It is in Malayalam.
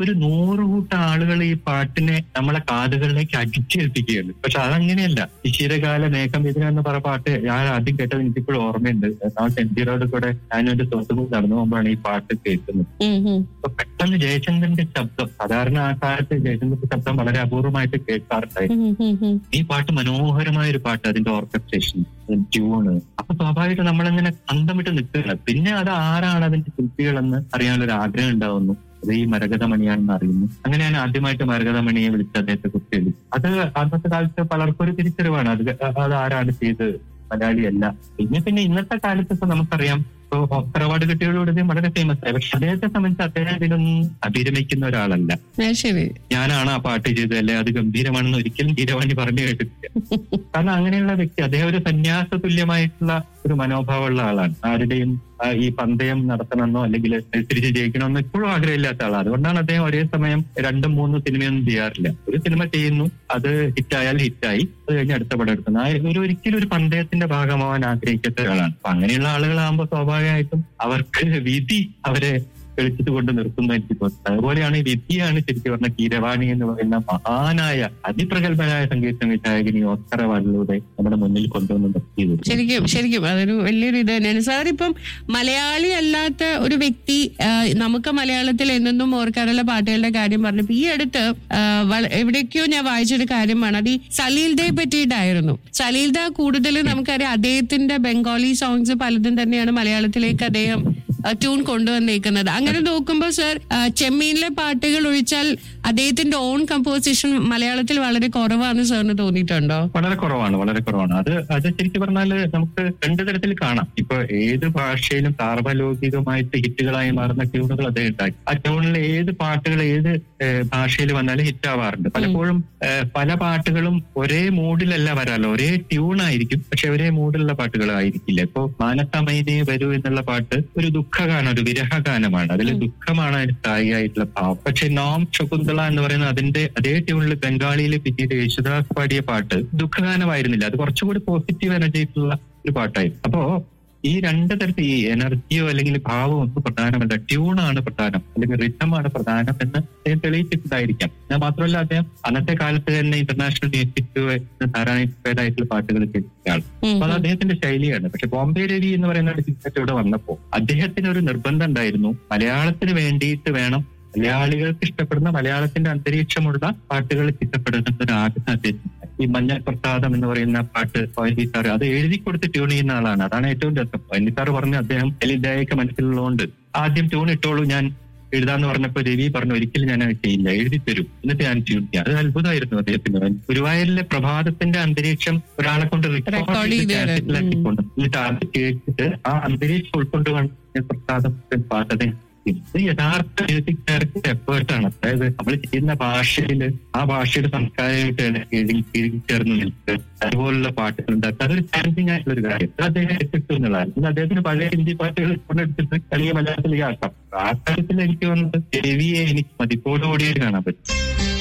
ഒരു നൂറ് കൂട്ടം ആളുകൾ ഈ പാട്ടിനെ നമ്മളെ കാതുകളിലേക്ക് അടിച്ചേൽപ്പിക്കുകയാണ് പക്ഷെ അതങ്ങനെയല്ല ഈ ശീതകാല മേഘം ഇതിന എന്ന് പറഞ്ഞ പാട്ട് ഞാൻ ആദ്യം കേട്ടത് എനിക്കിപ്പോഴും ഓർമ്മയുണ്ട് നമ്മൾ സെഞ്ചിറോട് കൂടെ ഞാനൊരു സ്വന്തം നടന്നു പോകുമ്പോഴാണ് ഈ പാട്ട് കേൾക്കുന്നത് ഉം, ഉം. അപ്പൊ പെട്ടെന്ന് ജയചന്ദ്രന്റെ ശബ്ദം സാധാരണ ആ കാലത്ത് ജയചന്ദ്രന്റെ ശബ്ദം വളരെ അപൂർവമായിട്ട് കേൾക്കാറുണ്ടായിരുന്നു ഉം, ഉം, ഉം. ഈ പാട്ട് മനോഹരമായ ഒരു പാട്ട് അതിന്റെ ഓർക്കസ്ട്രേഷൻ ട്യൂണ് അപ്പൊ സ്വാഭാവികമായിട്ട് നമ്മളിങ്ങനെ അന്തം വിട്ട് നിൽക്കുകയാണ് പിന്നെ അത് ആരാണ് അതിന്റെ ശില്പികളെന്ന് അറിയാനുള്ള ഒരു ആഗ്രഹം ഉണ്ടാവുന്നു അത് ഈ മരകതമണിയാണെന്ന് അറിയുന്നു അങ്ങനെയാണ് ആദ്യമായിട്ട് മരകതമണിയെ വിളിച്ച് അദ്ദേഹത്തെ കുറിച്ച് എഴുതി അത് അന്നത്തെ കാലത്ത് പലർക്കും ഒരു തിരിച്ചറിവാണ് അത് അത് ആരാണ് ചെയ്തത് മലയാളിയല്ല പിന്നെ പിന്നെ ഇന്നത്തെ കാലത്ത് ഇപ്പൊ നമുക്കറിയാം ഇപ്പൊ ഓസ്കർ അവാർഡ് കിട്ടിയതോടുകൂടി വളരെ ഫേമസ് ആയി പക്ഷെ അദ്ദേഹത്തെ സംബന്ധിച്ച് അദ്ദേഹം ഇതിലൊന്നും അഭിരമിക്കുന്ന ഒരാളല്ല അത് ശരി ഞാനാണ് ആ പാട്ട് ചെയ്തത് അല്ലെ അത് ഗംഭീരമാണെന്ന് ഒരിക്കലും ഗീരവാണി പറഞ്ഞു കേട്ടിട്ടില്ല കാരണം അങ്ങനെയുള്ള വ്യക്തി അദ്ദേഹം ഒരു സന്യാസ തുല്യമായിട്ടുള്ള ഒരു മനോഭാവമുള്ള ആളാണ് ആരുടെയും ആ, ഈ പന്തയം നടത്തണമെന്നോ അല്ലെങ്കിൽ മത്സരിച്ച് ജയിക്കണമെന്നോ ഇപ്പോഴും ആഗ്രഹമില്ലാത്ത ആളാണ് അതുകൊണ്ടാണ് അദ്ദേഹം ഒരേ സമയം രണ്ടും മൂന്നും സിനിമയൊന്നും ചെയ്യാറില്ല ഒരു സിനിമ ചെയ്യുന്നു അത് ഹിറ്റായാൽ ഹിറ്റായി അത് കഴിഞ്ഞ് അടുത്ത പടം എടുക്കുന്നു ആ ഒരു ഒരിക്കലും ഒരു പന്തയത്തിന്റെ ഭാഗമാവാൻ ആഗ്രഹിക്കാത്ത ഒരാളാണ് അപ്പൊ അങ്ങനെയുള്ള ആളുകളാകുമ്പോൾ സ്വാഭാവികമായിട്ടും അവർക്ക് വിധി അവരെ കളിച്ചിട്ട് കൊണ്ട് നിർത്തുന്ന എനിക്ക് തോന്നുന്നത് അതുപോലെയാണ് ഈ വിധിയാണ് ശരിക്കും പറഞ്ഞ കീരവാണി എന്ന് പറയുന്ന മഹാനായ അതിപ്രഗത്ഭനായ സംഗീത സംവിധായകനി ഓസ്കർ അവാർഡിലൂടെ നമ്മുടെ മുന്നിൽ കൊണ്ടുവന്ന് നിർത്തിയത് ശരിക്കും ശരിക്കും അതൊരു വലിയൊരു ഇത് തന്നെയാണ് സാർ ഇപ്പം മലയാളി അല്ലാത്ത ഒരു വ്യക്തി ആ, നമുക്ക് മലയാളത്തിൽ എന്നെന്നും ഓർക്കാറുള്ള പാട്ടുകളുടെ കാര്യം പറഞ്ഞപ്പോ ഈ അടുത്ത് ആ, വള- എവിടേക്കോ ഞാൻ വായിച്ചൊരു കാര്യമാണ് അത് ഈ സലീൽ ദയെ പറ്റിയിട്ടായിരുന്നു സലീൽ ദ കൂടുതൽ നമുക്കറിയാം അദ്ദേഹത്തിന്റെ ബംഗാളി സോങ്സ് പലതും തന്നെയാണ് മലയാളത്തിലേക്ക് അദ്ദേഹം ട്യൂൺ കൊണ്ടുവന്നേക്കുന്നത് അങ്ങനെ നോക്കുമ്പോൾ സർ ചെമ്മീനിലെ പാട്ടുകൾ ഒഴിച്ചാൽ അദ്ദേഹത്തിന്റെ ഓൺ കമ്പോസിഷൻ മലയാളത്തിൽ വളരെ കുറവാണെന്ന് സാറിന് തോന്നിയിട്ടുണ്ടോ വളരെ കുറവാണ് വളരെ കുറവാണ് അത് അത് ശരിക്കും പറഞ്ഞാല് നമുക്ക് രണ്ടു തരത്തിൽ കാണാം ഇപ്പൊ ഏത് ഭാഷയിലും സാർവലൗകികമായിട്ട് ഹിറ്റുകളായി മാറുന്ന ട്യൂണുകൾ അദ്ദേഹം ഉണ്ടാക്കി ആ ട്യൂണിൽ ഏത് പാട്ടുകൾ ഏത് ഏഹ്, ഭാഷയിൽ വന്നാലും ഹിറ്റ് ആവാറുണ്ട് പലപ്പോഴും ഏഹ്, പല പാട്ടുകളും ഒരേ മൂഡിലല്ല വരാലോ ഒരേ ട്യൂൺ ആയിരിക്കും പക്ഷെ ഒരേ മൂഡിലുള്ള പാട്ടുകളായിരിക്കില്ല ഇപ്പൊ മാനസമൈനി വരൂ എന്നുള്ള പാട്ട് ഒരു ദുഃഖഗാനം ഒരു വിരഹഗാനമാണ് അതിൽ ദുഃഖമാണ് അതിന് സ്ഥായിയായിട്ടുള്ള ഭാവം പക്ഷെ നോം ശകുന്തള എന്ന് പറയുന്ന അതിന്റെ അതേ ട്യൂണിൽ ബംഗാളിയിൽ പിന്നീട് യേശുദാസ് പാടിയ പാട്ട് ദുഃഖഗാനമായിരുന്നില്ല അത് കുറച്ചുകൂടി പോസിറ്റീവ് എനർജി ആയിട്ടുള്ള ഒരു പാട്ടായിരുന്നു അപ്പോ ഈ രണ്ട് തരത്തിൽ ഈ എനർജിയോ അല്ലെങ്കിൽ ഭാവമോ ഒന്നും പ്രധാനമല്ല ട്യൂണാണ് പ്രധാനം അല്ലെങ്കിൽ റിഥമാണ് പ്രധാനം എന്ന് അദ്ദേഹം തെളിയിച്ചിട്ടുണ്ടായിരിക്കാം ഞാൻ മാത്രമല്ല അദ്ദേഹം അന്നത്തെ കാലത്ത് തന്നെ ഇന്റർനാഷണൽ മ്യൂസിക് ധാരാളം ഇൻസ്പയർഡ് ആയിട്ടുള്ള പാട്ടുകൾ കേൾക്കുന്ന ആൾ ഉം, അപ്പൊ അത് അദ്ദേഹത്തിന്റെ ശൈലിയാണ് പക്ഷെ ബോംബെ രവി എന്ന് പറയുന്ന ഒരു സിംഗർ ഇവിടെ വന്നപ്പോ അദ്ദേഹത്തിന് ഒരു നിർബന്ധം ഉണ്ടായിരുന്നു മലയാളത്തിന് വേണ്ടിയിട്ട് വേണം മലയാളികൾക്ക് ഇഷ്ടപ്പെടുന്ന മലയാളത്തിന്റെ അന്തരീക്ഷമുള്ള പാട്ടുകൾ ചിട്ടപ്പെടുന്ന ഒരു ആഗ്രഹം അദ്ദേഹത്തിന് ഈ മഞ്ഞൾ പ്രസാദം എന്ന് പറയുന്ന പാട്ട് പവൻജി സാർ അത് എഴുതി കൊടുത്ത് ട്യൂൺ ചെയ്യുന്ന ആളാണ് അതാണ് ഏറ്റവും രസം പവൻജി സാർ പറഞ്ഞു അദ്ദേഹം എലിദായൊക്കെ മനസ്സിലുള്ളതുകൊണ്ട് ആദ്യം ട്യൂൺ ഇട്ടോളൂ ഞാൻ എഴുതാന്ന് പറഞ്ഞപ്പോ രവി പറഞ്ഞു ഒരിക്കലും ഞാൻ അത് ചെയ്യില്ല എഴുതി തരും എന്നിട്ട് ഞാൻ ട്യൂൺ ചെയ്യാം അത് അത്ഭുതമായിരുന്നു അദ്ദേഹത്തിന് ഗുരുവായൂരിലെ പ്രഭാതത്തിന്റെ അന്തരീക്ഷം ഒരാളെ കൊണ്ട് Record റെക്കോർഡ് ചെയ്ത് ചെയ്തതാണ്. കാസറ്റിലാക്കിക്കൊണ്ട് എന്നിട്ട് അത് കേട്ടിട്ട് ആ അന്തരീക്ഷം ഉൾക്കൊണ്ടുകൊണ്ട് പ്രസാദം പാട്ടതെ ഇത് യഥാർത്ഥ മ്യൂസിക് ഡയറക്ടർ എഫേർട്ടാണ് അതായത് നമ്മൾ ചെയ്യുന്ന ഭാഷയിൽ ആ ഭാഷയുടെ സംസ്കാരമായിട്ട് ഇഴകി ഇഴകി ചേർന്ന് നിൽക്കുക അതുപോലുള്ള പാട്ടുകൾ ഉണ്ടാക്കുക അതൊരു ചാലഞ്ചിങ് ആയിട്ടുള്ള ഒരു കാര്യം അത് അദ്ദേഹം ഏറ്റെടുത്തു എന്നുള്ളതാണ് ഇന്ന് അദ്ദേഹത്തിന് പഴയ ഹിന്ദി പാട്ടുകൾ കൊണ്ടെടുത്തിട്ട് കളിയ മലയാളത്തിലേക്ക് ആക്കാം ആ കാര്യത്തിൽ എനിക്ക് തോന്നുന്നത് രവിയെ എനിക്ക് മതിപ്പോടുകൂടിയിട്ട് കാണാൻ പറ്റും